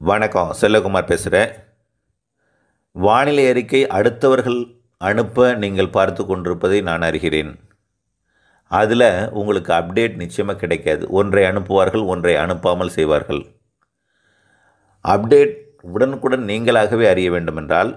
வணக்கம் செல்லகுமார் பேசுகிறேன் வானிலை அறிக்கை அடுத்தவர்கள் அனுப்ப நீங்கள் பார்த்து கொண்டிருப்பதை நான் அறிகிறேன் அதில் உங்களுக்கு அப்டேட் நிச்சயமாக கிடைக்காது ஒன்றை அனுப்புவார்கள் ஒன்றை அனுப்பாமல் செய்வார்கள் அப்டேட் உடனுக்குடன் நீங்களாகவே அறிய வேண்டுமென்றால்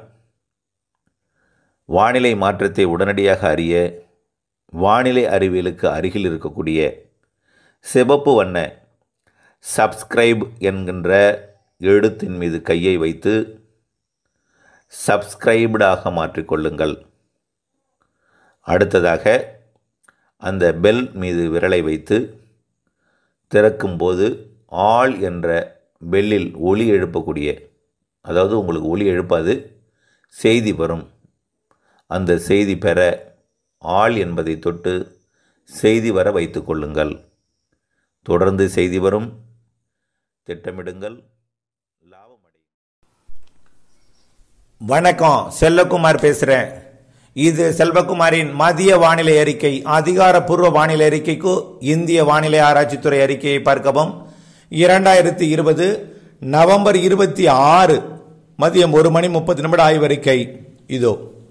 வானிலை மாற்றத்தை உடனடியாக அறிய வானிலை அறிவியலுக்கு அருகில் இருக்கக்கூடிய சிவப்பு வண்ண சப்ஸ்கிரைப் என்கின்ற எழுத்தின் மீது கையை வைத்து சப்ஸ்கிரைப்டாக மாற்றிக்கொள்ளுங்கள் அடுத்ததாக அந்த பெல் மீது விரலை வைத்து திறக்கும்போது ஆல் என்ற பெல்லில் ஒலி எழுப்பக்கூடிய அதாவது உங்களுக்கு ஒலி எழுப்பாது செய்தி வரும் அந்த செய்தி பெற ஆள் என்பதை தொட்டு செய்தி வர வைத்து கொள்ளுங்கள் தொடர்ந்து செய்தி வரும் திட்டமிடுங்கள் லாபம் அடையும் வணக்கம் செல்லகுமார் பேசுகிறேன் இது செல்வகுமாரின் மதிய வானிலை அறிக்கை அதிகாரப்பூர்வ வானிலை அறிக்கைக்கு இந்திய வானிலை ஆராய்ச்சித்துறை அறிக்கையை பார்க்கவும் இரண்டாயிரத்தி இருபது நவம்பர் இருபத்தி ஆறு மதியம் ஒரு மணி முப்பது நிமிட ஆய்வறிக்கை இதோ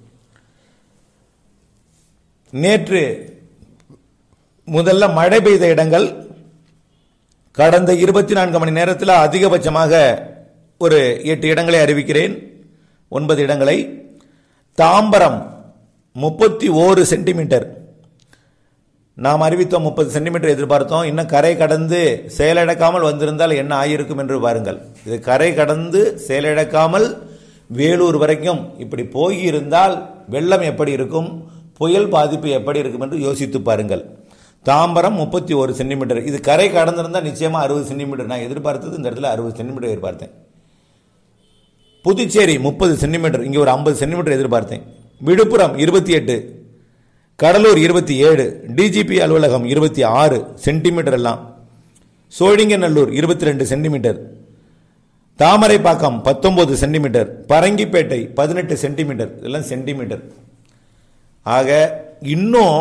நேற்று முதல்ல மழை பெய்த இடங்கள் கடந்த இருபத்தி நான்கு மணி நேரத்தில் அதிகபட்சமாக ஒரு எட்டு இடங்களை அறிவிக்கிறேன் ஒன்பது இடங்களை தாம்பரம் முப்பத்தி ஓரு சென்டிமீட்டர் நாம் அறிவித்தோம் முப்பது சென்டிமீட்டர் எதிர்பார்த்தோம் இன்னும் கரை கடந்து செயலிழக்காமல் வந்திருந்தால் என்ன ஆகியிருக்கும் என்று பாருங்கள் இது கரை கடந்து செயலிழக்காமல் வேலூர் வரைக்கும் இப்படி போயிருந்தால் வெள்ளம் எப்படி இருக்கும் புயல் பாதிப்பு எப்படி இருக்கும் என்று யோசித்து பாருங்கள் தாம்பரம் முப்பத்தி ஒரு சென்டிமீட்டர் இது கரை கடந்திருந்தால் நிச்சயமாக அறுபது சென்டிமீட்டர் நான் எதிர்பார்த்தது இந்த இடத்துல அறுபது சென்டிமீட்டர் எதிர்பார்த்தேன் புதுச்சேரி முப்பது சென்டிமீட்டர் இங்கே ஒரு ஐம்பது சென்டிமீட்டர் எதிர்பார்த்தேன் விழுப்புரம் இருபத்தி எட்டு கடலூர் இருபத்தி ஏழு டிஜிபி அலுவலகம் இருபத்தி ஆறு சென்டிமீட்டர் எல்லாம் சோழிங்கநல்லூர் இருபத்தி ரெண்டு சென்டிமீட்டர் தாமரைப்பாக்கம் பத்தொன்பது சென்டிமீட்டர் பரங்கிப்பேட்டை பதினெட்டு சென்டிமீட்டர் இதெல்லாம் சென்டிமீட்டர் ஆக இன்னும்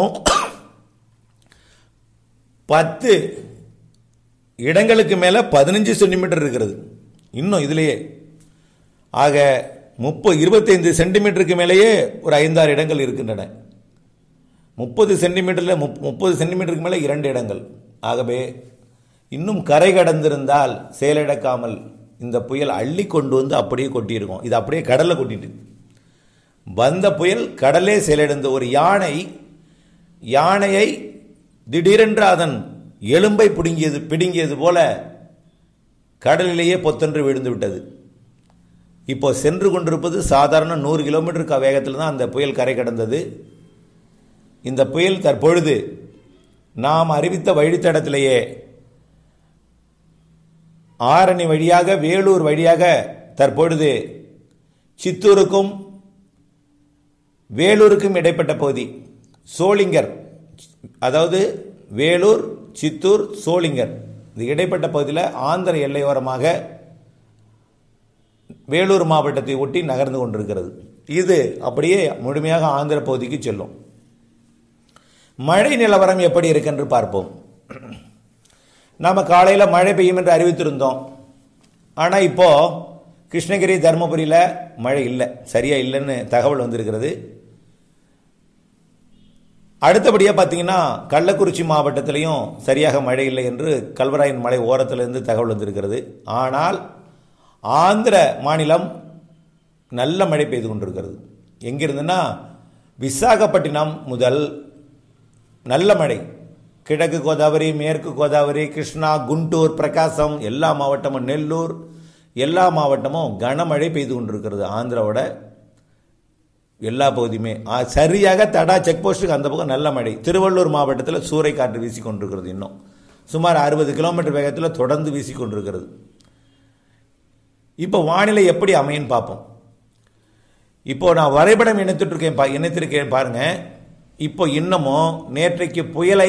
பத்து இடங்களுக்கு மேலே பதினஞ்சு சென்டிமீட்டர் இருக்கிறது இன்னும் இதுலேயே ஆக முப்பது இருபத்தைந்து சென்டிமீட்டருக்கு மேலேயே ஒரு ஐந்தாறு இடங்கள் இருக்கின்றன முப்பது சென்டிமீட்டரில் முப் முப்பது சென்டிமீட்டருக்கு மேலே இரண்டு இடங்கள் ஆகவே இன்னும் கரை கடந்திருந்தால் செயலிழக்காமல் இந்த புயல் அள்ளி கொண்டு வந்து அப்படியே கொட்டியிருக்கோம் இது அப்படியே கடலில் கொட்டிட்டு வந்த புயல் கடலே செயலிழந்த ஒரு யானை யானையை திடீரென்று அதன் எலும்பை பிடுங்கியது பிடுங்கியது போல கடலிலேயே பொத்தென்று விழுந்து விட்டது இப்போ சென்று கொண்டிருப்பது சாதாரண நூறு கிலோமீட்டருக்கு வேகத்தில் தான் அந்த புயல் கரை கடந்தது இந்த புயல் தற்பொழுது நாம் அறிவித்த வழித்தடத்திலேயே ஆரணி வழியாக வேலூர் வழியாக தற்பொழுது சித்தூருக்கும் வேலூருக்கும் இடைப்பட்ட பகுதி சோளிங்கர் அதாவது வேலூர் சித்தூர் சோளிங்கர் இது இடைப்பட்ட பகுதியில் ஆந்திர எல்லையோரமாக வேலூர் மாவட்டத்தை ஒட்டி நகர்ந்து கொண்டிருக்கிறது இது அப்படியே முழுமையாக ஆந்திர பகுதிக்கு செல்லும் மழை நிலவரம் எப்படி இருக்கென்று பார்ப்போம் நாம் காலையில் மழை பெய்யும் என்று அறிவித்திருந்தோம் ஆனால் இப்போ கிருஷ்ணகிரி தருமபுரியில் மழை இல்லை சரியா இல்லைன்னு தகவல் வந்திருக்கிறது அடுத்தபடியாக பார்த்தீங்கன்னா கள்ளக்குறிச்சி மாவட்டத்திலையும் சரியாக மழை இல்லை என்று கல்வராயன் மலை ஓரத்திலிருந்து தகவல் வந்திருக்கிறது ஆனால் ஆந்திர மாநிலம் நல்ல மழை பெய்து கொண்டிருக்கிறது எங்கிருந்துன்னா விசாகப்பட்டினம் முதல் நல்ல மழை கிழக்கு கோதாவரி மேற்கு கோதாவரி கிருஷ்ணா குண்டூர் பிரகாசம் எல்லா மாவட்டமும் நெல்லூர் எல்லா மாவட்டமும் கனமழை பெய்து கொண்டிருக்கிறது ஆந்திராவோட எல்லா பகுதியுமே சரியாக தடா செக் போஸ்ட்டுக்கு அந்த பக்கம் நல்ல மழை திருவள்ளூர் மாவட்டத்தில் சூறை காற்று வீசி கொண்டிருக்கிறது இன்னும் சுமார் அறுபது கிலோமீட்டர் வேகத்தில் தொடர்ந்து வீசி கொண்டிருக்கிறது இப்போ வானிலை எப்படி அமையும் பார்ப்போம் இப்போ நான் வரைபடம் இணைத்துட்டு இருக்கேன் பா இணைத்திருக்கேன் பாருங்க இப்போ இன்னமும் நேற்றைக்கு புயலை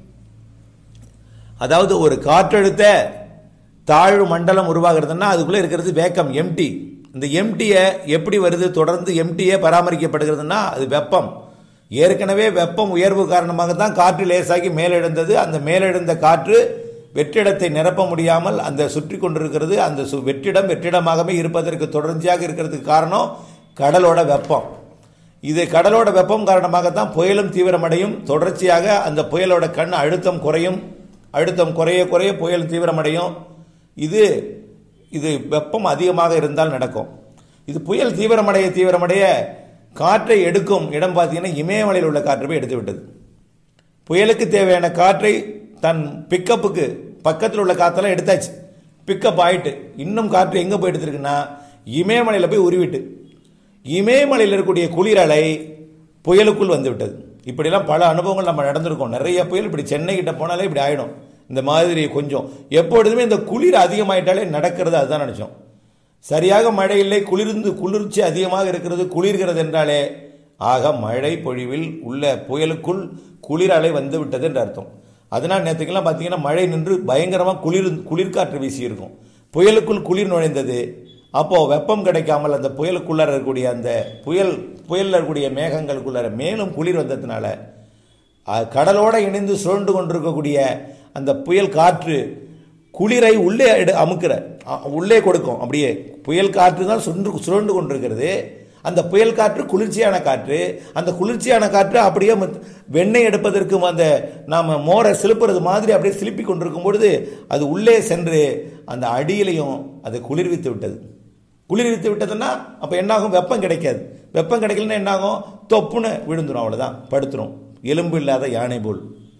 அதாவது ஒரு காற்றழுத்த தாழ்வு மண்டலம் உருவாகிறதுனா அதுக்குள்ளே இருக்கிறது வேக்கம் எம்டி இந்த எம்டியை எப்படி வருது தொடர்ந்து எம்டியே பராமரிக்கப்படுகிறதுனா அது வெப்பம் ஏற்கனவே வெப்பம் உயர்வு காரணமாக தான் காற்று லேசாகி மேலெழுந்தது அந்த மேலெழுந்த காற்று வெற்றிடத்தை நிரப்ப முடியாமல் அந்த சுற்றி கொண்டிருக்கிறது அந்த சு- வெற்றிடம் வெற்றிடமாகவே இருப்பதற்கு தொடர்ச்சியாக இருக்கிறதுக்கு காரணம் கடலோட வெப்பம் இது கடலோட வெப்பம் காரணமாகத்தான் புயலும் தீவிரமடையும் தொடர்ச்சியாக அந்த புயலோட கண் அழுத்தம் குறையும் அழுத்தம் குறைய குறைய புயல் தீவிரமடையும் இது இது வெப்பம் அதிகமாக இருந்தால் நடக்கும் இது புயல் தீவிரமடைய தீவிரமடைய காற்றை எடுக்கும் இடம் பார்த்தீங்கன்னா இமயமலையில் உள்ள காற்று போய் எடுத்து விட்டது புயலுக்கு தேவையான காற்றை தன் பிக்கப்புக்கு பக்கத்தில் உள்ள காற்றெல்லாம் எடுத்தாச்சு பிக்கப் ஆயிட்டு இன்னும் காற்று எங்கே போய் எடுத்திருக்குன்னா இமயமலையில் போய் உருவிட்டு இமயமலையில் இருக்கக்கூடிய குளிரலை புயலுக்குள் வந்து விட்டது இப்படிலாம் பல அனுபவங்கள் நம்ம நடந்திருக்கோம் நிறைய புயல் இப்படி சென்னை கிட்ட போனாலே இப்படி ஆயிடும் இந்த மாதிரி கொஞ்சம் எப்பொழுதுமே இந்த குளிர் அதிகமாயிட்டாலே நடக்கிறது அதுதான் நினைச்சோம் சரியாக மழை இல்லை குளிர்ந்து குளிர்ச்சி அதிகமாக இருக்கிறது குளிர்கிறது என்றாலே ஆக மழை பொழிவில் உள்ள புயலுக்குள் குளிர் அலை வந்து விட்டது என்று அர்த்தம் அதனால் நேற்றுக்கெல்லாம் பார்த்தீங்கன்னா மழை நின்று பயங்கரமாக குளிர் குளிர்காற்று வீசி இருக்கும் புயலுக்குள் குளிர் நுழைந்தது அப்போ வெப்பம் கிடைக்காமல் அந்த புயலுக்குள்ளார இருக்கக்கூடிய அந்த புயல் புயலில் இருக்கக்கூடிய மேகங்களுக்குள்ளார மேலும் குளிர் வந்ததுனால அஹ், கடலோட இணைந்து சுழண்டு கொண்டிருக்கக்கூடிய அந்த புயல் காற்று குளிரை உள்ளே எடு அமுக்கிற அ- உள்ளே கொடுக்கும் அப்படியே புயல் காற்று தான் சுன்று சுழண்டு கொண்டிருக்கிறது அந்த புயல் காற்று குளிர்ச்சியான காற்று அந்த குளிர்ச்சியான காற்று அப்படியே மத்- வெண்ணெய் எடுப்பதற்கும் அந்த நாம மோரை சிலுப்புறது மாதிரி அப்படியே சிலுப்பி கொண்டிருக்கும் பொழுது அது உள்ளே சென்று அந்த அடியிலையும் அதை குளிர்வித்து விட்டது குளிர்வித்து விட்டதுன்னா அப்போ என்னாகும் வெப்பம் கிடைக்காது வெப்பம் கிடைக்கலன்னா என்னாகும் தொப்புன்னு விழுந்துரும் அவ்வளவுதான் படுத்துரும் எலும்பு இல்லாத யானை போல்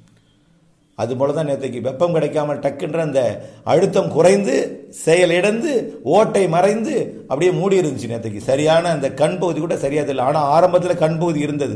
அது போல தான் நேற்றுக்கு வெப்பம் கிடைக்காமல் டக்குன்ற அந்த அழுத்தம் குறைந்து செயலிழந்து ஓட்டை மறைந்து அப்படியே மூடி இருந்துச்சு நேற்றுக்கு சரியான அந்த கண் பகுதி கூட சரியா தெரியல ஆனால் ஆரம்பத்தில் கண் பகுதி இருந்தது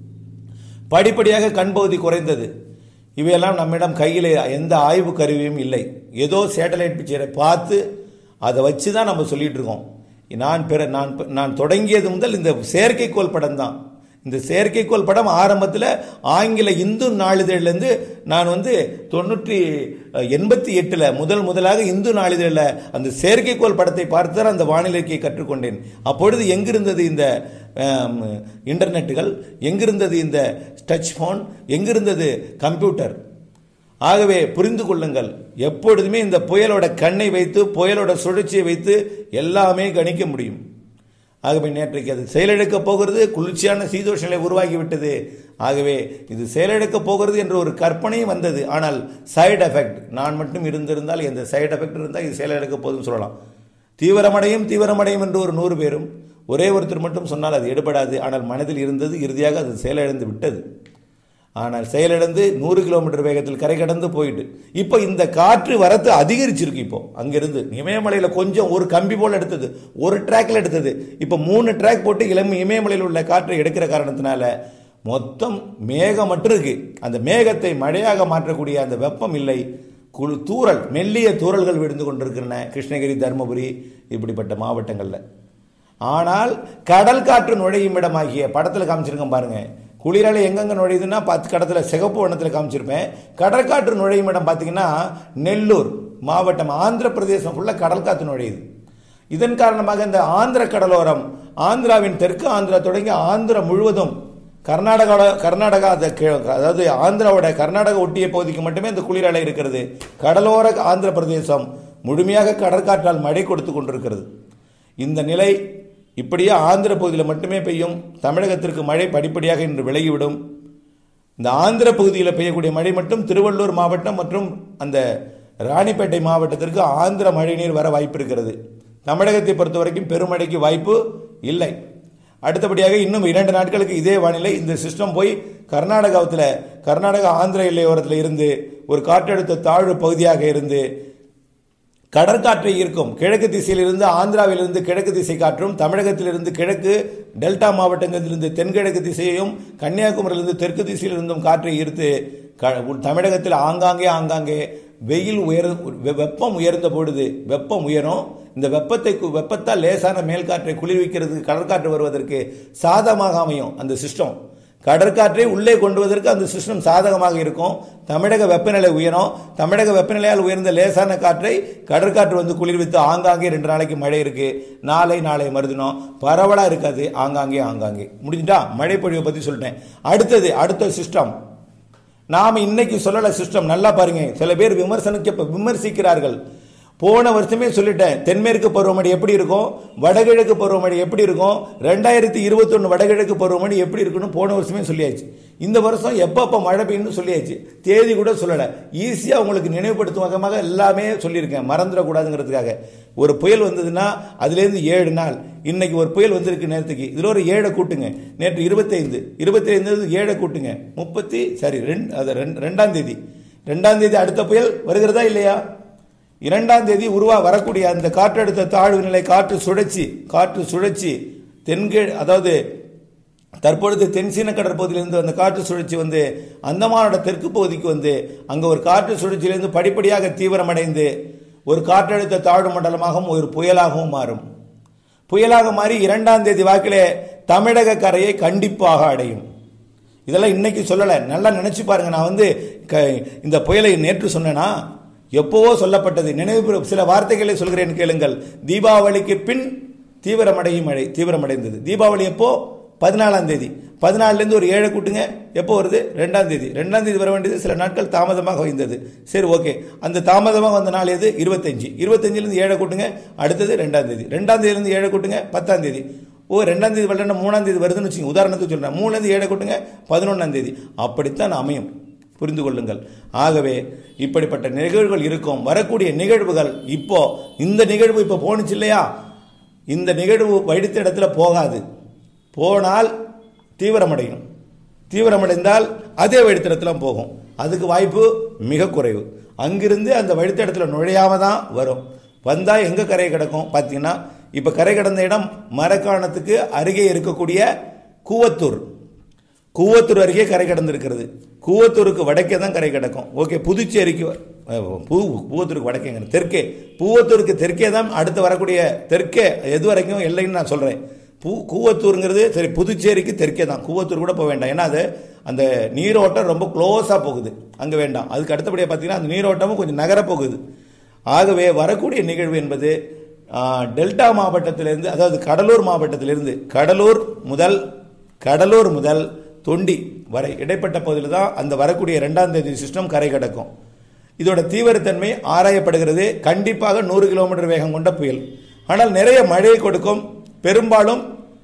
படிப்படியாக கண் பகுதி குறைந்தது இவையெல்லாம் நம்மிடம் கையில் எந்த ஆய்வு கருவியும் இல்லை ஏதோ சேட்டலைட் பிக்சரை பார்த்து அதை வச்சு தான் நம்ம சொல்லிட்டு இருக்கோம் நான் பிற நான் நான் தொடங்கியது முதல் இந்த செயற்கைக்கோள் படம் தான் இந்த செயற்கைக்கோள் படம் ஆரம்பத்தில் ஆங்கில இந்து நாளிதழிலேருந்து நான் வந்து தொண்ணூற்றி எண்பத்தி எட்டில் முதல் முதலாக இந்து நாளிதழில் அந்த செயற்கைக்கோள் படத்தை பார்த்து தான் அந்த வானிலைக்கை கற்றுக்கொண்டேன் அப்பொழுது எங்கிருந்தது இந்த ஆம், இன்டர்நெட்டுகள் எங்கிருந்தது இந்த டச் ஃபோன் எங்கிருந்தது கம்ப்யூட்டர் ஆகவே புரிந்து கொள்ளுங்கள் எப்பொழுதுமே இந்த புயலோட கண்ணை வைத்து புயலோட சுழற்சியை வைத்து எல்லாமே கணிக்க முடியும் ஆகவே நேற்றைக்கு அது செயலிழக்கப் போகிறது குளிர்ச்சியான சீதோஷ நிலை உருவாகி விட்டது ஆகவே இது செயலிழக்கப் போகிறது என்ற ஒரு கற்பனையும் வந்தது ஆனால் சைடு எஃபெக்ட் நான் மட்டும் இருந்திருந்தால் எந்த சைடு எஃபெக்ட் இருந்தால் இது செயலிழக்கப் போகுதுன்னு சொல்லலாம் தீவிரமடையும் தீவிரமடையும் என்று ஒரு நூறு பேரும் ஒரே ஒருத்தர் மட்டும் சொன்னால் அது எடுபடாது ஆனால் மனதில் இருந்தது இறுதியாக அது செயலிழந்து விட்டது ஆனால் செயலிழந்து நூறு கிலோமீட்டர் வேகத்தில் கரை கடந்து போயிட்டு இப்போ இந்த காற்று வரத்து அதிகரிச்சிருக்கு இப்போ அங்கிருந்து இமயமலையில் கொஞ்சம் ஒரு கம்பி போல் எடுத்தது ஒரு ட்ராக்ல எடுத்தது இப்போ மூணு ட்ராக் போட்டு இளம் இமயமலையில் உள்ள காற்றை எடுக்கிற காரணத்தினால மொத்தம் மேகம் மட்டும் இருக்கு அந்த மேகத்தை மழையாக மாற்றக்கூடிய அந்த வெப்பம் இல்லை குழு தூறல் மெல்லிய தூறல்கள் விழுந்து கொண்டிருக்கின்றன கிருஷ்ணகிரி தருமபுரி இப்படிப்பட்ட மாவட்டங்களில் ஆனால் கடல் காற்று நுழையும் இடமாகிய படத்தில் காமிச்சிருக்கேன் பாருங்க குளிரலை எங்கெங்க நுழையுதுன்னா பத்து கடத்தில் சிகப்பு வண்ணத்தில் காமிச்சிருப்பேன் கடற்காற்று நுழையும் இடம் பார்த்தீங்கன்னா நெல்லூர் மாவட்டம் ஆந்திர பிரதேசம் ஃபுல்லாக கடல் காற்று நுழையுது இதன் காரணமாக இந்த ஆந்திர கடலோரம் ஆந்திராவின் தெற்கு ஆந்திரா தொடங்கி ஆந்திரா முழுவதும் கர்நாடகா கர்நாடகா அந்த கீழ- அதாவது ஆந்திராவோட கர்நாடகா ஒட்டிய பகுதிக்கு மட்டுமே இந்த குளிரலை இருக்கிறது கடலோர ஆந்திர பிரதேசம் முழுமையாக கடற்காற்றால் மழை கொடுத்து கொண்டிருக்கிறது இந்த நிலை இப்படியே ஆந்திர பகுதியில் மட்டுமே பெய்யும் தமிழகத்திற்கு மழை படிப்படியாக இன்று விலகிவிடும் இந்த ஆந்திர பகுதியில் பெய்யக்கூடிய மழை மட்டும் திருவள்ளூர் மாவட்டம் மற்றும் அந்த ராணிப்பேட்டை மாவட்டத்திற்கு ஆந்திர மழைநீர் வர வாய்ப்பு இருக்கிறது தமிழகத்தை பொறுத்த வரைக்கும் பெருமழைக்கு வாய்ப்பு இல்லை அடுத்தபடியாக இன்னும் இரண்டு நாட்களுக்கு இதே வானிலை இந்த சிஸ்டம் போய் கர்நாடகாவில் கர்நாடகா ஆந்திர எல்லையோரத்தில் இருந்து ஒரு காற்றழுத்த தாழ்வு பகுதியாக இருந்து கடற்காற்றை ஈர்க்கும் கிழக்கு திசையிலிருந்து ஆந்திராவிலிருந்து கிழக்கு திசை காற்றும் தமிழகத்திலிருந்து கிழக்கு டெல்டா மாவட்டங்களிலிருந்து தென்கிழக்கு திசையையும் கன்னியாகுமரியிலிருந்து தெற்கு திசையிலிருந்தும் காற்றை ஈர்த்து க- தமிழகத்தில் ஆங்காங்கே ஆங்காங்கே வெயில் உயர் வெ- வெப்பம் உயர்ந்த பொழுது வெப்பம் உயரும் இந்த வெப்பத்தை கு- வெப்பத்தால் லேசான மேல்காற்றை குளிர்விக்கிறதுக்கு கடற்காற்று வருவதற்கு சாதகமாக அமையும் அந்த சிஸ்டம் கடற்காற்றை உள்ளே கொண்டு வருவதற்கு அந்த சிஸ்டம் சாதகமாக இருக்கும் தமிழக வெப்பநிலை உயரும் தமிழக வெப்பநிலையால் உயர்ந்த லேசான காற்றை கடற்காற்று வந்து குளிர்வித்து ஆங்காங்கே ரெண்டு நாளைக்கு மழை இருக்கு நாளை நாளை மறுதினம் பரவலா இருக்காது ஆங்காங்கே ஆங்காங்கே முடிஞ்சுட்டா மழை பொழிவை பத்தி சொல்லிட்டேன் அடுத்தது அடுத்த சிஸ்டம் நாம இன்னைக்கு சொல்லல சிஸ்டம் நல்லா பாருங்க சில பேர் விமர்சனிக்க விமர்சிக்கிறார்கள் போன வருஷமே சொல்லிட்டேன் தென்மேற்கு பருவமழை எப்படி இருக்கும் வடகிழக்கு பருவமழை எப்படி இருக்கும் ரெண்டாயிரத்தி இருபத்தொன்னு வடகிழக்கு பருவமழை எப்படி இருக்குன்னு போன வருஷமே சொல்லியாச்சு இந்த வருஷம் எப்பப்ப மழை பெய்யும்னு சொல்லியாச்சு தேதி கூட சொல்லல ஈஸியா உங்களுக்கு நினைவுபடுத்தும் வகமாக எல்லாமே சொல்லியிருக்கேன் மறந்துடக்கூடாதுங்கிறதுக்காக ஒரு புயல் வந்ததுன்னா அதுலேருந்து ஏழு நாள் இன்னைக்கு ஒரு புயல் வந்திருக்கு நேரத்துக்கு இதுல ஒரு ஏழை கூட்டுங்க நேற்று இருபத்தைந்து இருபத்தைந்து ஏழை கூட்டுங்க முப்பத்தி சரி ரெண்டு அது ரெண்டு- ரெண்டாம் தேதி ரெண்டாம் தேதி அடுத்த புயல் வருகிறதா இல்லையா இரண்டாம் தேதி உருவா வரக்கூடிய அந்த காற்றழுத்த தாழ்வு நிலை காற்று சுழற்சி காற்று சுழற்சி தென்கீழ் அதாவது தற்பொழுது தென்சீன கடற்பகுதியிலிருந்து அந்த காற்று சுழற்சி வந்து அந்தமானோட தெற்கு பகுதிக்கு வந்து அங்க ஒரு காற்று சுழற்சியிலிருந்து படிப்படியாக தீவிரமடைந்து ஒரு காற்றழுத்த தாழ்வு மண்டலமாகவும் ஒரு புயலாகவும் மாறும் புயலாக மாறி இரண்டாம் தேதி வாக்கிலே தமிழக கரையை கண்டிப்பாக அடையும் இதெல்லாம் இன்னைக்கு சொல்லலை நல்லா நினைச்சு பாருங்க நான் வந்து க- இந்த புயலை நேற்று சொன்னேனா எப்போவோ சொல்லப்பட்டது நினைவு சில வார்த்தைகளை சொல்கிறேன் கேளுங்கள் தீபாவளிக்கு பின் தீவிரமடையும் மழை தீவிரமடைந்தது தீபாவளி எப்போ பதினாலாம் தேதி பதினாலுலேருந்து ஒரு ஏழை கூட்டுங்க எப்போ வருது ரெண்டாம் தேதி ரெண்டாம் தேதி வர வேண்டியது சில நாட்கள் தாமதமாக வந்தது சரி ஓகே அந்த தாமதமாக வந்த நாள் எது இருபத்தஞ்சு இருபத்தஞ்சிலேருந்து ஏழை கூட்டுங்க அடுத்தது ரெண்டாம் தேதி ரெண்டாம் தேதியிலேருந்து ஏழை கூட்டுங்க பத்தாம் தேதி ஓ ரெண்டாம் தேதி வரலன்னா மூணாம் தேதி வருதுன்னு வச்சுங்க உதாரணத்துக்கு சொல்றேன் மூணுலேருந்து ஏழை கூட்டுங்க பதினொன்றாம் தேதி அப்படித்தான் அமையும் புரிந்து கொள்ளுங்கள் ஆகவே இப்படிப்பட்ட நிகழ்வுகள் இருக்கும் வரக்கூடிய நிகழ்வுகள் இப்போ இந்த நிகழ்வு இப்போ போணுச்சு இல்லையா இந்த நிகழ்வு வடித்த இடத்துல போகாது போனால் தீவிரமடையும் தீவிரமடைந்தால் அதே வழித்தடத்துல போகும் அதுக்கு வாய்ப்பு மிக குறைவு அங்கிருந்து அந்த வழித்தடத்துல நுழையாம தான் வரும் வந்தா எங்க கரை கிடக்கும் பார்த்தீங்கன்னா இப்ப கரை கடந்த இடம் மரக்காணத்துக்கு அருகே இருக்கக்கூடிய கூவத்தூர் கூவத்தூர் அருகே கரை கடந்திருக்கிறது கூவத்தூருக்கு வடக்கே தான் கரை கிடக்கும் ஓகே புதுச்சேரிக்கு அஹ், பூ பூவத்தூருக்கு வடக்கேங்க தெற்கே பூவத்தூருக்கு தெற்கே தான் அடுத்து வரக்கூடிய தெற்கே எது வரைக்கும் எல்லைன்னு நான் சொல்றேன் பூ கூவத்தூருங்கிறது சரி புதுச்சேரிக்கு தெற்கே தான் கூவத்தூர் கூட போக வேண்டாம் ஏன்னா அது அந்த நீரோட்டம் ரொம்ப க்ளோஸாக போகுது அங்கே வேண்டாம் அதுக்கு அடுத்தபடியாக பார்த்தீங்கன்னா அந்த நீரோட்டமும் கொஞ்சம் நகர போகுது ஆகவே வரக்கூடிய நிகழ்வு என்பது ஆ, டெல்டா மாவட்டத்திலிருந்து அதாவது கடலூர் மாவட்டத்திலிருந்து கடலூர் முதல் கடலூர் முதல் தொண்டி வரை இடைப்பட்ட பகுதியில் தான் அந்த வரக்கூடிய இரண்டாம் தேதி சிஸ்டம் கரை கடக்கும் இதோட தீவிரத்தன்மை ஆராயப்படுகிறது கண்டிப்பாக நூறு கிலோமீட்டர் வேகம் கொண்ட புயல் ஆனால் நிறைய மழையை கொடுக்கும் பெரும்பாலும்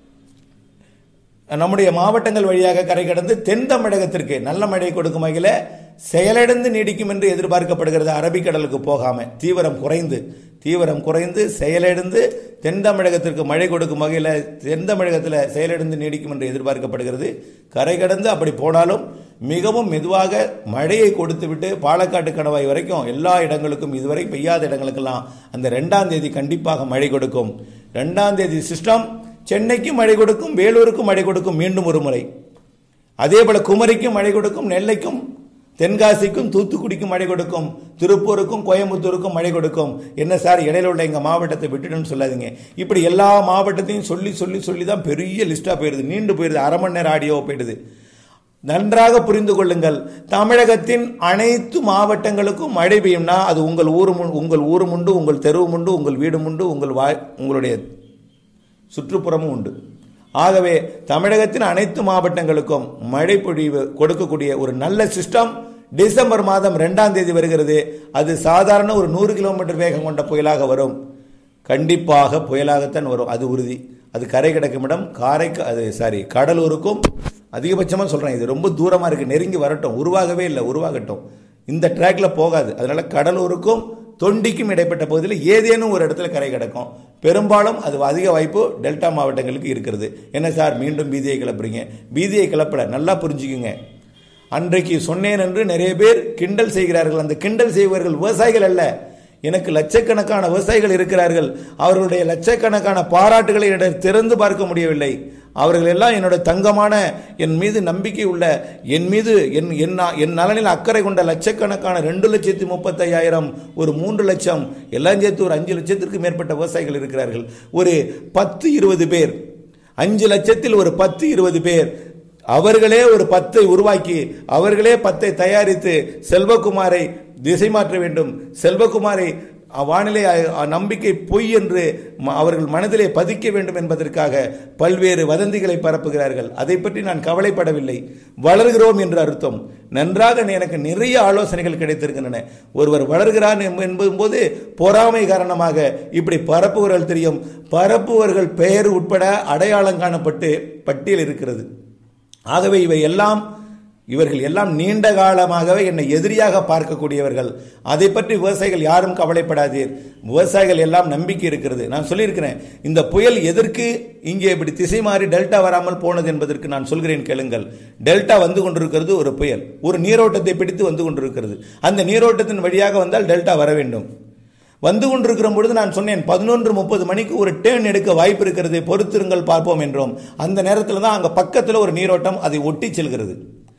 நம்முடைய மாவட்டங்கள் வழியாக கரை கடந்து தென் தமிழகத்திற்கு நல்ல மழை கொடுக்கும் வகையில் செயலிழந்து நீடிக்கும் என்று எதிர்பார்க்கப்படுகிறது அரபிக்கடலுக்கு போகாம தீவிரம் குறைந்து தீவிரம் குறைந்து செயலிழந்து தென் தமிழகத்திற்கு மழை கொடுக்கும் வகையில் தென் தமிழகத்தில் செயலிழந்து நீடிக்கும் என்று எதிர்பார்க்கப்படுகிறது கரை கடந்து அப்படி போனாலும் மிகவும் மெதுவாக மழையை கொடுத்துவிட்டு பாலக்காட்டு கணவாய் வரைக்கும் எல்லா இடங்களுக்கும் இதுவரை பெய்யாத இடங்களுக்கெல்லாம் அந்த ரெண்டாம் தேதி கண்டிப்பாக மழை கொடுக்கும் ரெண்டாம் தேதி சிஸ்டம் சென்னைக்கும் மழை கொடுக்கும் வேலூருக்கும் மழை கொடுக்கும் மீண்டும் ஒரு முறை அதே போல குமரிக்கும் மழை கொடுக்கும் நெல்லைக்கும் தென்காசிக்கும் தூத்துக்குடிக்கும் மழை கொடுக்கும் திருப்பூருக்கும் கோயம்புத்தூருக்கும் மழை கொடுக்கும் என்ன சார் இடையில உள்ள எங்க மாவட்டத்தை விட்டுடுன்னு சொல்லாதீங்க இப்படி எல்லா மாவட்டத்தையும் சொல்லி சொல்லி சொல்லி தான் பெரிய லிஸ்டா போயிருது நீண்டு போயிருது அரை மணி நேரம் ஆடியோ போயிடுது நன்றாக புரிந்து கொள்ளுங்கள் தமிழகத்தின் அனைத்து மாவட்டங்களுக்கும் மழை பெய்யும்னா அது உங்கள் ஊரு முன் உங்கள் ஊரும் உண்டு உங்கள் தெருவும் உண்டு உங்கள் வீடும் உண்டு உங்கள் வாய் உங்களுடைய சுற்றுப்புறமும் உண்டு ஆகவே தமிழகத்தின் அனைத்து மாவட்டங்களுக்கும் மழை பொழிவு கொடுக்கக்கூடிய ஒரு நல்ல சிஸ்டம் டிசம்பர் மாதம் ரெண்டாம் தேதி வருகிறது அது சாதாரண ஒரு நூறு கிலோமீட்டர் வேகம் கொண்ட புயலாக வரும் கண்டிப்பாக புயலாகத்தான் வரும் அது உறுதி அது கரை கிடக்கும் இடம் காரை அது சாரி கடலூருக்கும் அதிகபட்சமாக சொல்கிறேன் இது ரொம்ப தூரமாக இருக்குது நெருங்கி வரட்டும் உருவாகவே இல்லை உருவாகட்டும் இந்த ட்ராக்ல போகாது அதனால கடலூருக்கும் தொண்டிக்கும் இடைப்பட்ட பகுதியில் ஏதேனும் ஒரு இடத்துல கரை கிடக்கும் பெரும்பாலும் அது அதிக வாய்ப்பு டெல்டா மாவட்டங்களுக்கு இருக்கிறது என்ன சார் மீண்டும் பீதியை கிளப்புறீங்க பீதியை கிளப்பல நல்லா புரிஞ்சுக்குங்க அன்றைக்கு சொன்னேன் என்று நிறைய பேர் கிண்டல் செய்கிறார்கள் அந்த கிண்டல் செய்வர்கள் விவசாயிகள் அல்ல எனக்கு லட்சக்கணக்கான விவசாயிகள் இருக்கிறார்கள் அவர்களுடைய லட்சக்கணக்கான பாராட்டுகளை என்னிடம் திறந்து பார்க்க முடியவில்லை அவர்கள் எல்லாம் என்னோட தங்கமான என் மீது நம்பிக்கை உள்ள என் மீது என் என் என் நலனில் அக்கறை கொண்ட லட்சக்கணக்கான ரெண்டு லட்சத்தி முப்பத்தையாயிரம் ஒரு மூன்று லட்சம் எல்லாம் சேர்த்து ஒரு அஞ்சு லட்சத்திற்கு மேற்பட்ட விவசாயிகள் இருக்கிறார்கள் ஒரு பத்து இருபது பேர் அஞ்சு லட்சத்தில் ஒரு பத்து இருபது பேர் அவர்களே ஒரு பத்தை உருவாக்கி அவர்களே பத்தை தயாரித்து செல்வகுமாரை திசை மாற்ற வேண்டும் செல்வகுமாரை வானிலை அ- நம்பிக்கை பொய் என்று ம- அவர்கள் மனதிலே பதிக்க வேண்டும் என்பதற்காக பல்வேறு வதந்திகளை பரப்புகிறார்கள் அதை பற்றி நான் கவலைப்படவில்லை வளர்கிறோம் என்று அர்த்தம் நன்றாக எனக்கு நிறைய ஆலோசனைகள் கிடைத்திருக்கின்றன ஒருவர் வளர்கிறான் என்ப- என்பதும்போது பொறாமை காரணமாக இப்படி பரப்புவர்கள் தெரியும் பரப்புவர்கள் பெயர் உட்பட அடையாளம் காணப்பட்டு பட்டியல் இருக்கிறது ஆகவே இவை எல்லாம் இவர்கள் எல்லாம் நீண்ட காலமாகவே என்னை எதிரியாக பார்க்கக்கூடியவர்கள் அதை பற்றி விவசாயிகள் யாரும் கவலைப்படாதீர் விவசாயிகள் எல்லாம் நம்பிக்கை இருக்கிறது நான் சொல்லியிருக்கிறேன் இந்த புயல் எதற்கு இங்கே இப்படி திசை மாறி டெல்டா வராமல் போனது என்பதற்கு நான் சொல்கிறேன் கேளுங்கள் டெல்டா வந்து கொண்டிருக்கிறது ஒரு புயல் ஒரு நீரோட்டத்தை பிடித்து வந்து கொண்டிருக்கிறது அந்த நீரோட்டத்தின் வழியாக வந்தால் டெல்டா வர வேண்டும் வந்து கொண்டிருக்கிற பொழுது நான் சொன்னேன் பதினொன்று முப்பது மணிக்கு ஒரு டேர்ன் எடுக்க வாய்ப்பு இருக்கிறது பொறுத்திருங்கள் பார்ப்போம் என்றோம் அந்த நேரத்தில் தான் அங்கே பக்கத்தில் ஒரு நீரோட்டம் அதை ஒட்டி செல்கிறது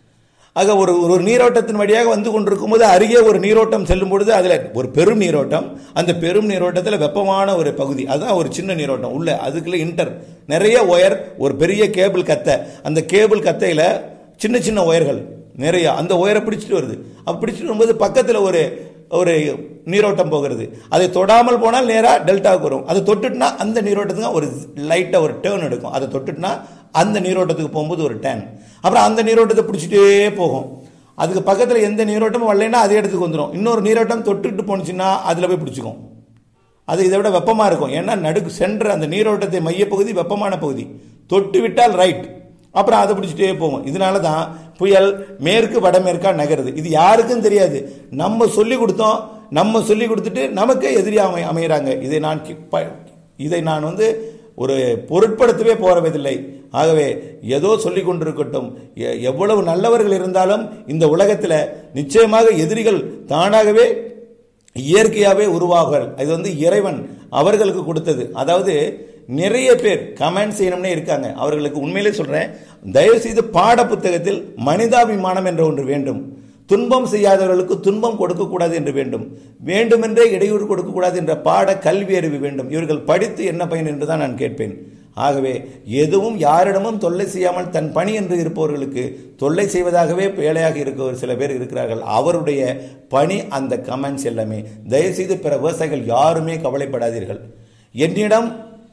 ஆக ஒரு ஒரு நீரோட்டத்தின் வழியாக வந்து கொண்டிருக்கும் போது அருகே ஒரு நீரோட்டம் செல்லும் பொழுது அதில் ஒரு பெரும் நீரோட்டம் அந்த பெரும் நீரோட்டத்தில் வெப்பமான ஒரு பகுதி அதுதான் ஒரு சின்ன நீரோட்டம் உள்ள அதுக்குள்ள இன்டர் நிறைய ஒயர் ஒரு பெரிய கேபிள் கத்தை அந்த கேபிள் கத்தையில் சின்ன சின்ன ஒயர்கள் நிறைய அந்த ஒயரை பிடிச்சிட்டு வருது அப்ப பிடிச்சிட்டு வரும்போது பக்கத்தில் ஒரு ஒரு நீரோட்டம் போகிறது அதை தொடாமல் போனால் நேராக டெல்டாவுக்கு வரும் அதை தொட்டுட்டுனா அந்த நீரோட்டத்துக்கு ஒரு லைட்டாக ஒரு டேர்ன் எடுக்கும் அதை தொட்டுட்டுனா அந்த நீரோட்டத்துக்கு போகும்போது ஒரு டேன் அப்புறம் அந்த நீரோட்டத்தை பிடிச்சிட்டே போகும் அதுக்கு பக்கத்தில் எந்த நீரோட்டமும் வரலைன்னா அதே இடத்துக்கு வந்துடும் இன்னொரு நீரோட்டம் தொட்டுட்டு போணுச்சுன்னா அதில் போய் பிடிச்சிக்கும் அது இதை விட வெப்பமாக இருக்கும் ஏன்னா நடுக்கு சென்ற அந்த நீரோட்டத்தை மையப்பகுதி வெப்பமான பகுதி தொட்டு விட்டால் ரைட் அப்புறம் அதை பிடிச்சிட்டே போகும் இதனால தான் புயல் மேற்கு வடமேற்கா நகருது இது யாருக்கும் தெரியாது நம்ம சொல்லி கொடுத்தோம் நம்ம சொல்லி கொடுத்துட்டு நமக்கே எதிரியாக அமை அமைகிறாங்க இதை நான் கி- ப- இதை நான் வந்து ஒரு பொருட்படுத்தவே போறவதில்லை ஆகவே ஏதோ சொல்லி கொண்டிருக்கட்டும் எ- எவ்வளவு நல்லவர்கள் இருந்தாலும் இந்த உலகத்தில் நிச்சயமாக எதிரிகள் தானாகவே இயற்கையாகவே உருவாகுகள் இது வந்து இறைவன் அவர்களுக்கு கொடுத்தது அதாவது நிறைய பேர் கமெண்ட் செய்யணும்னே இருக்காங்க அவர்களுக்கு உண்மையிலே சொல்றேன் தயவு செய்து பாட புத்தகத்தில் மனிதாபிமானம் என்ற ஒன்று வேண்டும் துன்பம் செய்யாதவர்களுக்கு துன்பம் கொடுக்கக்கூடாது என்று வேண்டும் வேண்டுமென்றே இடையூறு கொடுக்கக்கூடாது என்ற பாட கல்வி அறிவு வேண்டும் இவர்கள் படித்து என்ன பயன் என்று தான் நான் கேட்பேன் ஆகவே எதுவும் யாரிடமும் தொல்லை செய்யாமல் தன் பணி என்று இருப்பவர்களுக்கு தொல்லை செய்வதாகவே வேலையாக இருக்க ஒரு சில பேர் இருக்கிறார்கள் அவருடைய பணி அந்த கமெண்ட்ஸ் எல்லாமே தயவுசெய்து பிற விவசாயிகள் யாருமே கவலைப்படாதீர்கள் என்னிடம்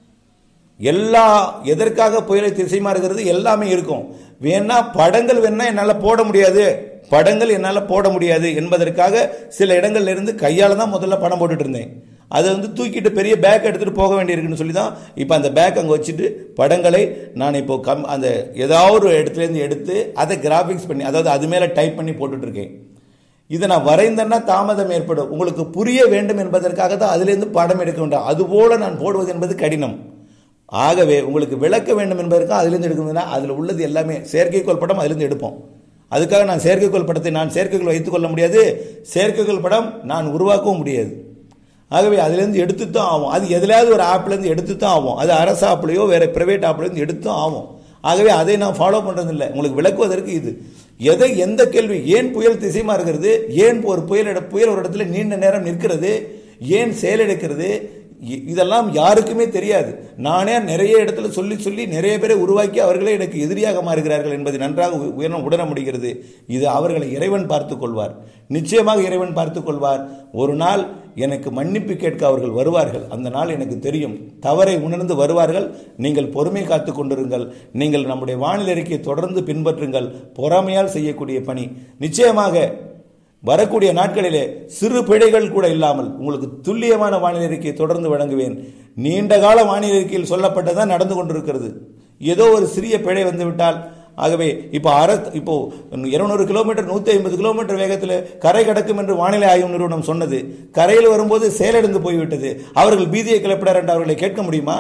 எல்லா எதற்காக புயலை திசை மாறுகிறது எல்லாமே இருக்கும் வேணா படங்கள் வேணா என்னால் போட முடியாது படங்கள் என்னால் போட முடியாது என்பதற்காக சில இடங்கள்ல இருந்து கையால் தான் முதல்ல படம் போட்டுட்டு இருந்தேன் அதை வந்து தூக்கிட்டு பெரிய பேக் எடுத்துகிட்டு போக வேண்டியிருக்குன்னு சொல்லி தான் இப்போ அந்த பேக் அங்கே வச்சுட்டு படங்களை நான் இப்போ கம் அந்த ஏதாவது ஒரு இடத்துலேருந்து எடுத்து அதை கிராஃபிக்ஸ் பண்ணி அதாவது அது மேலே டைப் பண்ணி போட்டுட்டு இருக்கேன் இதை நான் வரைந்தேன்னா தாமதம் ஏற்படும் உங்களுக்கு புரிய வேண்டும் என்பதற்காக தான் அதிலிருந்து படம் எடுக்க வேண்டாம் அதுபோல நான் போடுவது என்பது கடினம் ஆகவே உங்களுக்கு விளக்க வேண்டும் என்பதற்காக அதிலிருந்து எடுக்கணும்னா அதில் உள்ளது எல்லாமே செயற்கைக்கோள் படம் அதிலிருந்து எடுப்போம் அதுக்காக நான் செயற்கைக்கோள் படத்தை நான் செயற்கைக்கோள் வைத்துக் கொள்ள முடியாது செயற்கைக்கோள் படம் நான் உருவாக்கவும் முடியாது ஆகவே அதிலிருந்து எடுத்து தான் ஆகும் அது எதுலையாவது ஒரு ஆப்லேருந்து எடுத்து தான் ஆகும் அது அரசு ஆப்லையோ வேற பிரைவேட் ஆப்லேருந்து எடுத்து தான் ஆகும் ஆகவே அதை நான் ஃபாலோ பண்ணுறதில்லை உங்களுக்கு விளக்குவதற்கு இது எதை எந்த கேள்வி ஏன் புயல் திசை மாறுகிறது ஏன் ஒரு புயல் இட- புயல் ஒரு இடத்துல நீண்ட நேரம் நிற்கிறது ஏன் செயலெடுக்கிறது இ- இதெல்லாம் யாருக்குமே தெரியாது நானே நிறைய இடத்துல சொல்லி சொல்லி நிறைய பேரை உருவாக்கி அவர்களே எனக்கு எதிரியாக மாறுகிறார்கள் என்பதை நன்றாக உ- உயர உணர முடிகிறது இது அவர்களை இறைவன் பார்த்துக் கொள்வார் நிச்சயமாக இறைவன் பார்த்துக் கொள்வார் ஒரு நாள் எனக்கு மன்னிப்பு கேட்க அவர்கள் வருவார்கள் அந்த நாள் எனக்கு தெரியும் தவறை உணர்ந்து வருவார்கள் நீங்கள் பொறுமை காத்து கொண்டிருங்கள் நீங்கள் நம்முடைய வானிலை அறிக்கையை தொடர்ந்து பின்பற்றுங்கள் பொறாமையால் செய்யக்கூடிய பணி நிச்சயமாக வரக்கூடிய நாட்களிலே சிறு பிழைகள் கூட இல்லாமல் உங்களுக்கு துல்லியமான வானிலை அறிக்கையை தொடர்ந்து வழங்குவேன் நீண்ட கால வானிலை அறிக்கையில் சொல்லப்பட்டதான் நடந்து கொண்டிருக்கிறது ஏதோ ஒரு சிறிய பிழை வந்துவிட்டால் ஆகவே இப்போ அர இப்போ இருநூறு கிலோமீட்டர் நூற்றி ஐம்பது கிலோமீட்டர் வேகத்தில் கரை கடக்கும் என்று வானிலை ஆய்வு நிறுவனம் சொன்னது கரையில் வரும்போது செயலிழந்து போய்விட்டது அவர்கள் பீதியை கிளப்பினார் என்று அவர்களை கேட்க முடியுமா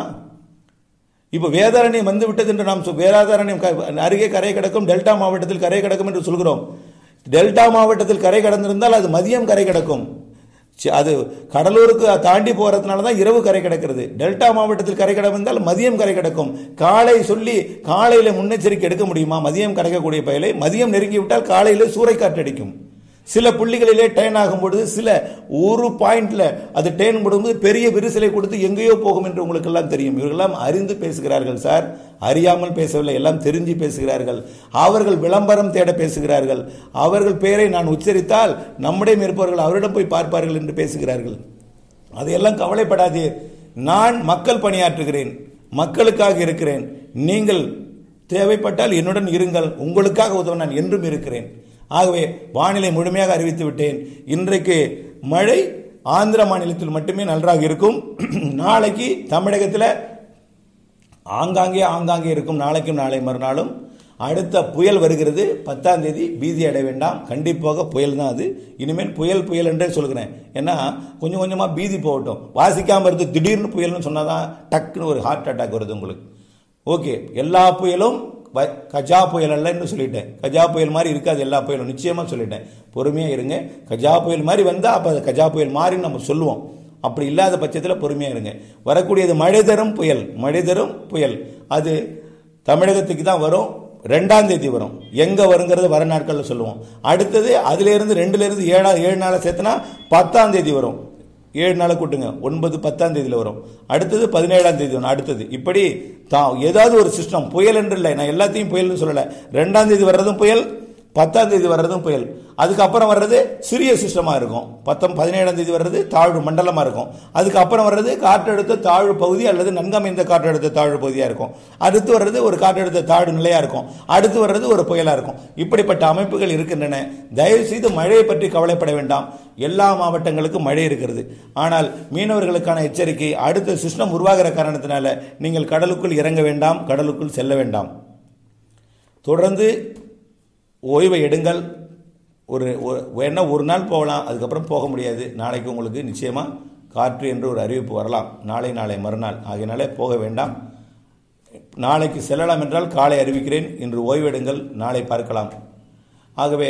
இப்போ வேதாரண்யம் வந்து விட்டது என்று நாம் சொ- வேதாரண்யம் க- அருகே கரை கடக்கும் டெல்டா மாவட்டத்தில் கரை கடக்கும் என்று சொல்கிறோம் டெல்டா மாவட்டத்தில் கரை கடந்திருந்தால் அது மதியம் கரை கடக்கும் சி- அது கடலூருக்கு தாண்டி போறதுனால தான் இரவு கரை கிடக்கிறது டெல்டா மாவட்டத்தில் கரை கிடந்தால் மதியம் கரை கிடக்கும் காலை சொல்லி காலையில முன்னெச்சரிக்கை எடுக்க முடியுமா மதியம் கிடைக்கக்கூடிய பயலை மதியம் நெருங்கி விட்டால் காலையில சூறைக்காற்று அடிக்கும் சில புள்ளிகளிலே டேன் ஆகும் பொழுது சில ஒரு பாயிண்ட்ல அது டேன் போடும்போது பெரிய விரிசலை கொடுத்து எங்கேயோ போகும் என்று உங்களுக்கு எல்லாம் தெரியும் இவர்களெல்லாம் அறிந்து பேசுகிறார்கள் சார் அறியாமல் பேசவில்லை எல்லாம் தெரிஞ்சு பேசுகிறார்கள் அவர்கள் விளம்பரம் தேட பேசுகிறார்கள் அவர்கள் பெயரை நான் உச்சரித்தால் நம்மிடம் இருப்பவர்கள் அவரிடம் போய் பார்ப்பார்கள் என்று பேசுகிறார்கள் அதையெல்லாம் கவலைப்படாதீர் நான் மக்கள் பணியாற்றுகிறேன் மக்களுக்காக இருக்கிறேன் நீங்கள் தேவைப்பட்டால் என்னுடன் இருங்கள் உங்களுக்காக உதவ நான் என்றும் இருக்கிறேன் ஆகவே வானிலை முழுமையாக அறிவித்து விட்டேன் இன்றைக்கு மழை ஆந்திர மாநிலத்தில் மட்டுமே நன்றாக இருக்கும் நாளைக்கு தமிழகத்தில் ஆங்காங்கே ஆங்காங்கே இருக்கும் நாளைக்கும் நாளை மறுநாளும் அடுத்த புயல் வருகிறது பத்தாம் தேதி பீதி அடைய வேண்டாம் கண்டிப்பாக புயல் தான் அது இனிமேல் புயல் புயல் என்றே சொல்கிறேன் ஏன்னா கொஞ்சம் கொஞ்சமாக பீதி போகட்டும் வாசிக்காமல் இருந்து திடீர்னு புயல்னு சொன்னால் தான் டக்குன்னு ஒரு ஹார்ட் அட்டாக் வருது உங்களுக்கு ஓகே எல்லா புயலும் வ- கஜா புயல் அல்லன்னு சொல்லிட்டேன் கஜா புயல் மாதிரி இருக்காது எல்லா புயலும் நிச்சயமாக சொல்லிட்டேன் பொறுமையாக இருங்க கஜா புயல் மாதிரி வந்தால் அப்போ அது கஜா புயல் மாதிரி நம்ம சொல்லுவோம் அப்படி இல்லாத பட்சத்தில் பொறுமையாக இருங்க வரக்கூடியது மழை தரும் புயல் மழை தரும் புயல் அது தமிழகத்துக்கு தான் வரும் ரெண்டாம் தேதி வரும் எங்க வருங்கிறது வர நாட்களில் சொல்லுவோம் அடுத்தது அதுல இருந்து ரெண்டுல இருந்து ஏழா ஏழு நாளை சேர்த்துனா பத்தாம் தேதி வரும் ஏழு நாளை கூட்டுங்க ஒன்பது பத்தாம் தேதியில் வரும் அடுத்தது பதினேழாம் தேதி வரும் அடுத்தது இப்படி தான் ஏதாவது ஒரு சிஸ்டம் புயல் என்று இல்லை நான் எல்லாத்தையும் புயல்னு சொல்லலை ரெண்டாம் தேதி வர்றதும் புயல் பத்தாம் தேதி வர்றதும் புயல் அதுக்கப்புறம் வர்றது சிறிய சிஸ்டமாக இருக்கும் பத்தம் பதினேழாம் தேதி வர்றது தாழ்வு மண்டலமாக இருக்கும் அதுக்கப்புறம் வர்றது காற்றழுத்த தாழ்வு பகுதி அல்லது நன்கமைந்த காற்றழுத்த தாழ்வு பகுதியாக இருக்கும் அடுத்து வர்றது ஒரு காற்றழுத்த தாழ்வு நிலையாக இருக்கும் அடுத்து வர்றது ஒரு புயலாக இருக்கும் இப்படிப்பட்ட அமைப்புகள் இருக்கின்றன தயவு செய்து மழையை பற்றி கவலைப்பட வேண்டாம் எல்லா மாவட்டங்களுக்கும் மழை இருக்கிறது ஆனால் மீனவர்களுக்கான எச்சரிக்கை அடுத்த சிஸ்டம் உருவாகிற காரணத்தினால நீங்கள் கடலுக்குள் இறங்க வேண்டாம் கடலுக்குள் செல்ல வேண்டாம் தொடர்ந்து ஓய்வை எடுங்கள் ஒரு ஒரு- வேணா ஒரு நாள் போகலாம் அதுக்கப்புறம் போக முடியாது நாளைக்கு உங்களுக்கு நிச்சயமாக காற்று என்று ஒரு அறிவிப்பு வரலாம் நாளை நாளை மறுநாள் ஆகையினாலே போக வேண்டாம் நாளைக்கு செல்லலாம் என்றால் காலை அறிவிக்கிறேன் இன்று ஓய்வெடுங்கள் நாளை பார்க்கலாம் ஆகவே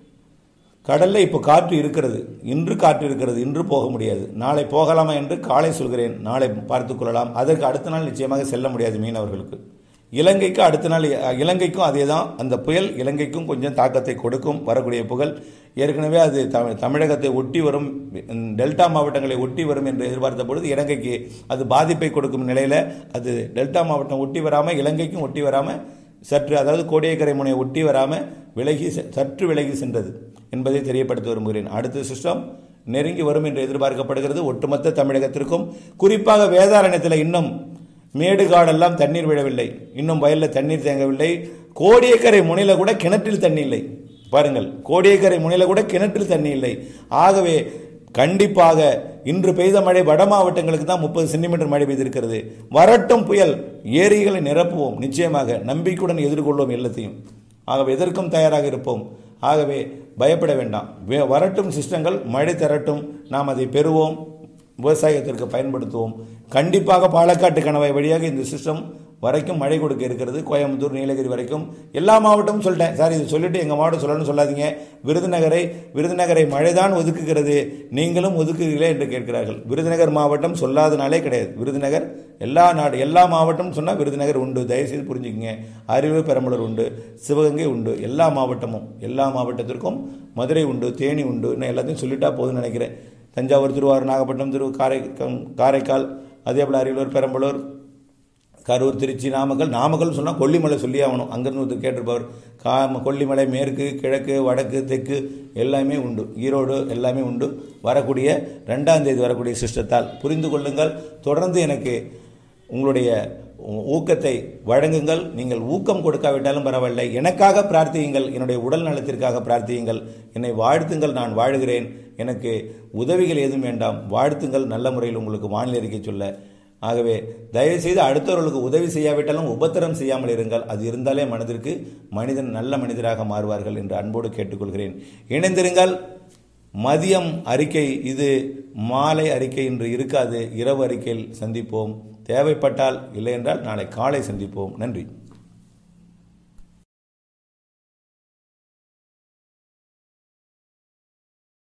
கடல்ல இப்போ காற்று இருக்கிறது இன்று காற்று இருக்கிறது இன்று போக முடியாது நாளை போகலாமா என்று காலை சொல்கிறேன் நாளை பார்த்துக் கொள்ளலாம் அதற்கு அடுத்த நாள் நிச்சயமாக செல்ல முடியாது மீனவர்களுக்கு இலங்கைக்கு அடுத்த நாள் அஹ், இலங்கைக்கும் அதே தான் அந்த புயல் இலங்கைக்கும் கொஞ்சம் தாக்கத்தை கொடுக்கும் வரக்கூடிய புகழ் ஏற்கனவே அது தமிழ் தமிழகத்தை ஒட்டி வரும் உம், டெல்டா மாவட்டங்களை ஒட்டி வரும் என்று எதிர்பார்த்த பொழுது இலங்கைக்கு அது பாதிப்பை கொடுக்கும் நிலையில் அது டெல்டா மாவட்டம் ஒட்டி வராமல் இலங்கைக்கும் ஒட்டி வராமல் சற்று அதாவது கோடியக்கரை முனையை ஒட்டி வராமல் விலகி செ- சற்று விலகி சென்றது என்பதை தெரியப்படுத்த விரும்புகிறேன் அடுத்த சிஸ்டம் நெருங்கி வரும் என்று எதிர்பார்க்கப்படுகிறது ஒட்டுமொத்த தமிழகத்திற்கும் குறிப்பாக வேதாரண்யத்தில் இன்னும் மேடு காடெல்லாம் தண்ணீர் விழவில்லை இன்னும் வயல்ல தண்ணீர் தேங்கவில்லை கோடியக்கரை முனையில கூட கிணற்றில் தண்ணி இல்லை பாருங்கள் கோடியக்கரை முனையில கூட கிணற்றில் தண்ணி இல்லை ஆகவே கண்டிப்பாக இன்று பெய்த மழை வட மாவட்டங்களுக்கு தான் முப்பது சென்டிமீட்டர் மழை பெய்திருக்கிறது வரட்டும் புயல் ஏரிகளை நிரப்புவோம் நிச்சயமாக நம்பிக்கையுடன் எதிர்கொள்வோம் எல்லாத்தையும் ஆகவே எதற்கும் தயாராக இருப்போம் ஆகவே பயப்பட வேண்டாம் வே- வரட்டும் சிஸ்டங்கள் மழை தரட்டும் நாம் அதை பெறுவோம் விவசாயத்திற்கு பயன்படுத்துவோம் கண்டிப்பாக பாலக்காட்டு கணவாய் வழியாக இந்த சிஸ்டம் வரைக்கும் மழை கொடுக்க இருக்கிறது கோயம்புத்தூர் நீலகிரி வரைக்கும் எல்லா மாவட்டமும் சொல்லிட்டேன் சார் இது சொல்லிட்டு எங்கள் மாவட்டம் சொல்லணும்னு சொல்லாதீங்க விருதுநகரை விருதுநகரை மழைதான் ஒதுக்குகிறது நீங்களும் ஒதுக்குகிறீர்களே என்று கேட்கிறார்கள் விருதுநகர் மாவட்டம் சொல்லாதனாலே கிடையாது விருதுநகர் எல்லா நாடு எல்லா மாவட்டமும் சொன்னால் விருதுநகர் உண்டு தயவுசெய்து புரிஞ்சுக்கங்க அரியலூர் பெரம்பலூர் உண்டு சிவகங்கை உண்டு எல்லா மாவட்டமும் எல்லா மாவட்டத்திற்கும் மதுரை உண்டு தேனி உண்டு இன்னும் எல்லாத்தையும் சொல்லிட்டா போதும்னு நினைக்கிறேன் தஞ்சாவூர் திருவாரூர் நாகப்பட்டினம் திரு காரை காரைக்கால் அதே போல் அரியலூர் பெரம்பலூர் கரூர் திருச்சி நாமக்கல் நாமக்கல் சொன்னால் கொல்லிமலை சொல்லி ஆகணும் அங்கேருந்து ஒருத்தர் கேட்டிருப்பவர் கா கொல்லிமலை மேற்கு கிழக்கு வடக்கு தெற்கு எல்லாமே உண்டு ஈரோடு எல்லாமே உண்டு வரக்கூடிய ரெண்டாம் தேதி வரக்கூடிய சிஸ்டத்தால் புரிந்து கொள்ளுங்கள் தொடர்ந்து எனக்கு உங்களுடைய ஊக்கத்தை வழங்குங்கள் நீங்கள் ஊக்கம் கொடுக்காவிட்டாலும் பரவாயில்லை எனக்காக பிரார்த்தியுங்கள் என்னுடைய உடல் நலத்திற்காக பிரார்த்தியுங்கள் என்னை வாழ்த்துங்கள் நான் வாழுகிறேன் எனக்கு உதவிகள் எதுவும் வேண்டாம் வாழ்த்துங்கள் நல்ல முறையில் உங்களுக்கு வானிலை அறிக்கை சொல்ல ஆகவே தயவுசெய்து அடுத்தவர்களுக்கு உதவி செய்யாவிட்டாலும் உபத்திரம் செய்யாமல் இருங்கள் அது இருந்தாலே மனதிற்கு மனிதன் நல்ல மனிதராக மாறுவார்கள் என்று அன்போடு கேட்டுக்கொள்கிறேன் இணைந்திருங்கள் மதியம் அறிக்கை இது மாலை அறிக்கை இன்று இருக்காது இரவு அறிக்கையில் சந்திப்போம் தேவைப்பட்டால் இல்லை என்றால் நாளை காலை சந்திப்போம் நன்றி